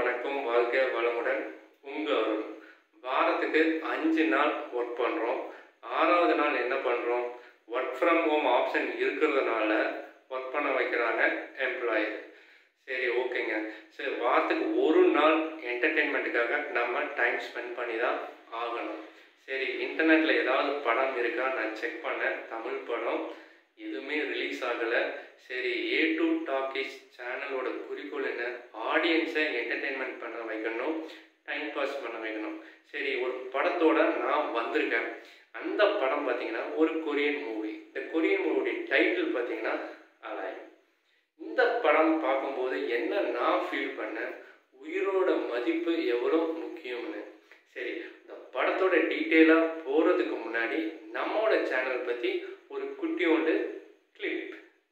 வணக்கம் வாழ்க வளமுடன் உங்க அருள் வாரத்துக்கு அஞ்சு நாள் ஒர்க் பண்ணுறோம் ஆறாவது நாள் என்ன பண்ணுறோம் ஒர்க் ஃப்ரம் ஹோம் ஆப்ஷன் இருக்கிறதுனால ஒர்க் பண்ண வைக்கிறாங்க எம்ப்ளாயர் சரி ஓகேங்க சரி வாரத்துக்கு ஒரு நாள் என்டர்டெயின்மெண்ட்டுக்காக நம்ம டைம் ஸ்பெண்ட் பண்ணி தான் ஆகணும் சரி இன்டர்நெட்டில் ஏதாவது படம் இருக்கா நான் செக் பண்ணேன் தமிழ் படம் எதுவுமே ரிலீஸ் ஆகலை சரி ஏ டு டாக்கிஸ் சேனலோட குறிக்கோள் என்ன ஆடியன்ஸை என்டர்டெயின்மெண்ட் பண்ண வைக்கணும் டைம் பாஸ் பண்ண வைக்கணும் சரி ஒரு படத்தோட நான் வந்திருக்கேன் அந்த படம் பார்த்தீங்கன்னா ஒரு கொரியன் மூவி இந்த கொரியன் மூவி டைட்டில் பார்த்தீங்கன்னா அலாய் இந்த படம் பார்க்கும்போது என்ன நான் ஃபீல் பண்ணேன் உயிரோட மதிப்பு எவ்வளோ முக்கியம்னு சரி இந்த படத்தோட டீட்டெயிலாக போகிறதுக்கு முன்னாடி நம்மளோட சேனல் பற்றி ஒரு குட்டியோண்டு clip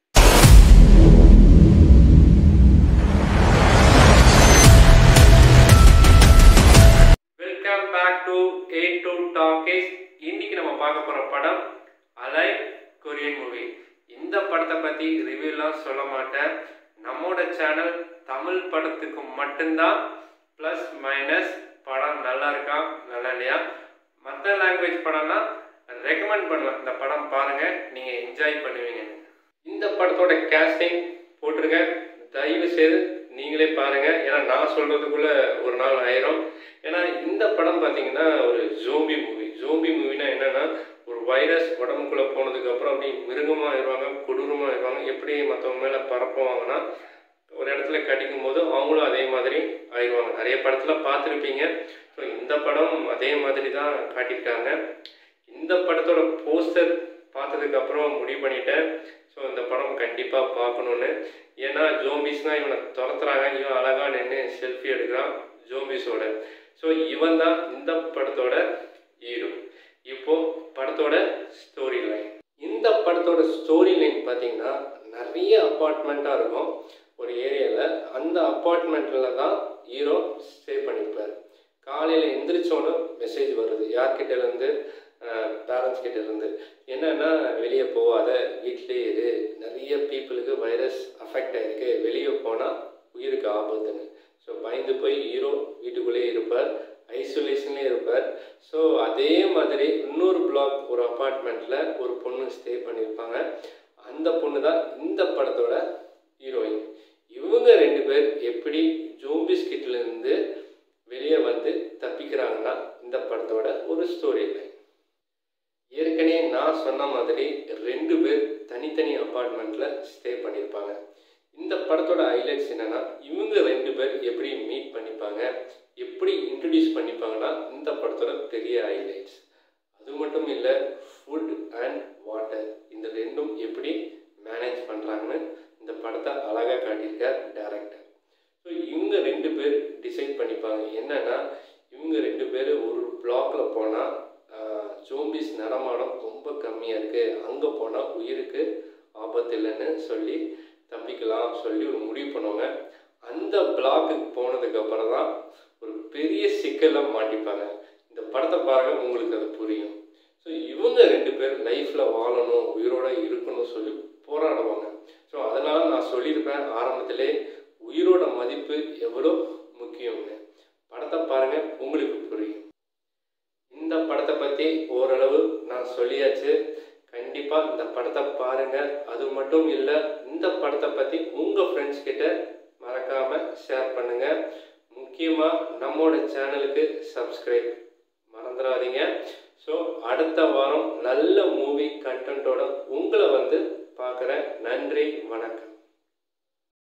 welcome back to A to talkies இன்னைக்கு நம்ம பார்க்க போகிற படம் அலை கொரியன் மூவி இந்த படத்தை பற்றி ரிவ்யூலாம் சொல்ல மாட்டேன் நம்மோட சேனல் தமிழ் படத்துக்கு மட்டும்தான் ப்ளஸ் மைனஸ் படம் நல்லா இருக்கா நல்லா இல்லையா மற்ற லாங்குவேஜ் படம்னா ரெக்கமெண்ட் பண்ணுவேன் இந்த படம் பாருங்க நீங்கள் என்ஜாய் பண்ணுவீங்க இந்த படத்தோட கேஸ்டிங் போட்டிருக்கேன் தயவு செய்து நீங்களே பாருங்க ஏன்னா நான் சொல்றதுக்குள்ள ஒரு நாள் ஆயிரும் ஏன்னா இந்த படம் பார்த்தீங்கன்னா ஒரு ஜோம்பி மூவி ஜோம்பி மூவினா என்னன்னா ஒரு வைரஸ் உடம்புக்குள்ள போனதுக்கு அப்புறம் அப்படி மிருகமா ஆயிடுவாங்க கொடூரமா ஆயிடுவாங்க எப்படி மற்றவங்க மேல பரப்புவாங்கன்னா ஒரு இடத்துல கடிக்கும் போது அவங்களும் அதே மாதிரி ஆயிடுவாங்க நிறைய படத்துல பார்த்துருப்பீங்க ஸோ இந்த படம் அதே மாதிரி தான் காட்டியிருக்காங்க இந்த படத்தோட போஸ்டர் பார்த்ததுக்கு அப்புறம் முடிவு பண்ணிட்டேன் ஸோ இந்த படம் கண்டிப்பாக பார்க்கணுன்னு ஏன்னா ஜோம்பிஸ்னால் இவனை துரத்துறாங்க இவன் அழகாக நின்று செல்ஃபி எடுக்கிறான் ஜோம்பிஸோட ஸோ இவன் தான் இந்த படத்தோட ஹீரோ இப்போ படத்தோட ஸ்டோரி லைன் இந்த படத்தோட ஸ்டோரி லைன் பார்த்தீங்கன்னா நிறைய அப்பார்ட்மெண்ட்டாக இருக்கும் ஒரு ஏரியாவில் அந்த அப்பார்ட்மெண்ட்டில் தான் ஹீரோ ஸ்டே பண்ணியிருப்பார் காலையில் எந்திரிச்சோன்னு மெசேஜ் வருது யார்கிட்டேருந்து பேரண்ட்ஸ் கிட்ட இருந்து என்னன்னா வெளியே போகாத வீட்டிலே இரு நிறைய பீப்புளுக்கு வைரஸ் அஃபெக்ட் ஆயிருக்கு வெளியே போனால் உயிருக்கு ஆபத்துன்னு ஸோ பயந்து போய் ஹீரோ வீட்டுக்குள்ளேயே இருப்பார் ஐசோலேஷன்லேயே இருப்பார் ஸோ அதே மாதிரி இன்னொரு பிளாக் ஒரு அப்பார்ட்மெண்ட்டில் ஒரு பொண்ணு ஸ்டே பண்ணியிருப்பாங்க அந்த பொண்ணு தான் இந்த படத்தோட ஹீரோயின் இவங்க ரெண்டு பேர் எப்படி ஜோம்பிஸ் கிட்டிலேருந்து வெளியே வந்து தப்பிக்கிறாங்கன்னா இந்த படத்தோட ஒரு ஸ்டோரி லைன் ஏற்கனவே நான் சொன்ன மாதிரி ரெண்டு பேர் தனித்தனி அப்பார்ட்மெண்ட்டில் ஸ்டே பண்ணியிருப்பாங்க இந்த படத்தோட ஹைலைட்ஸ் என்னன்னா இவங்க ரெண்டு பேர் எப்படி மீட் பண்ணிப்பாங்க எப்படி இன்ட்ரடியூஸ் பண்ணிப்பாங்கன்னா இந்த படத்தோட பெரிய ஹைலைட்ஸ் அது மட்டும் இல்லை ஃபுட் அண்ட் வாட்டர் இந்த ரெண்டும் எப்படி மேனேஜ் பண்ணுறாங்கன்னு இந்த படத்தை அழகாக காட்டியிருக்கார் டேரக்டர் ஸோ இவங்க ரெண்டு பேர் டிசைட் பண்ணிப்பாங்க என்னன்னா இவங்க ரெண்டு பேர் ஒரு பிளாக்ல போனால் ஜோம்பிஸ் நடமாடம் ரொம்ப கம்மியாக இருக்குது அங்கே போனால் உயிருக்கு ஆபத்து இல்லைன்னு சொல்லி தப்பிக்கலாம் சொல்லி ஒரு முடிவு பண்ணுவாங்க அந்த பிளாக்குக்கு போனதுக்கு அப்புறம் தான் ஒரு பெரிய சிக்கலாக மாட்டிப்பாங்க இந்த படத்தை பாருங்க உங்களுக்கு அது புரியும் ஸோ இவங்க ரெண்டு பேர் லைஃப்பில் வாழணும் உயிரோட இருக்கணும் சொல்லி போராடுவாங்க ஸோ அதனால் நான் சொல்லியிருப்பேன் ஆரம்பத்திலே உயிரோட மதிப்பு எவ்வளோ முக்கியம்னு படத்தை பாருங்க உங்களுக்கு புரியும் இந்த படத்தை பற்றி ஓரளவு நான் சொல்லியாச்சு கண்டிப்பாக இந்த படத்தை பாருங்க அது மட்டும் இல்லை இந்த படத்தை பற்றி உங்கள் ஃப்ரெண்ட்ஸ் கிட்ட மறக்காமல் ஷேர் பண்ணுங்க முக்கியமாக நம்மளோட சேனலுக்கு சப்ஸ்கிரைப் மறந்துடாதீங்க ஸோ அடுத்த வாரம் நல்ல மூவி கண்டென்ட்டோட உங்களை வந்து பார்க்குறேன் நன்றி வணக்கம்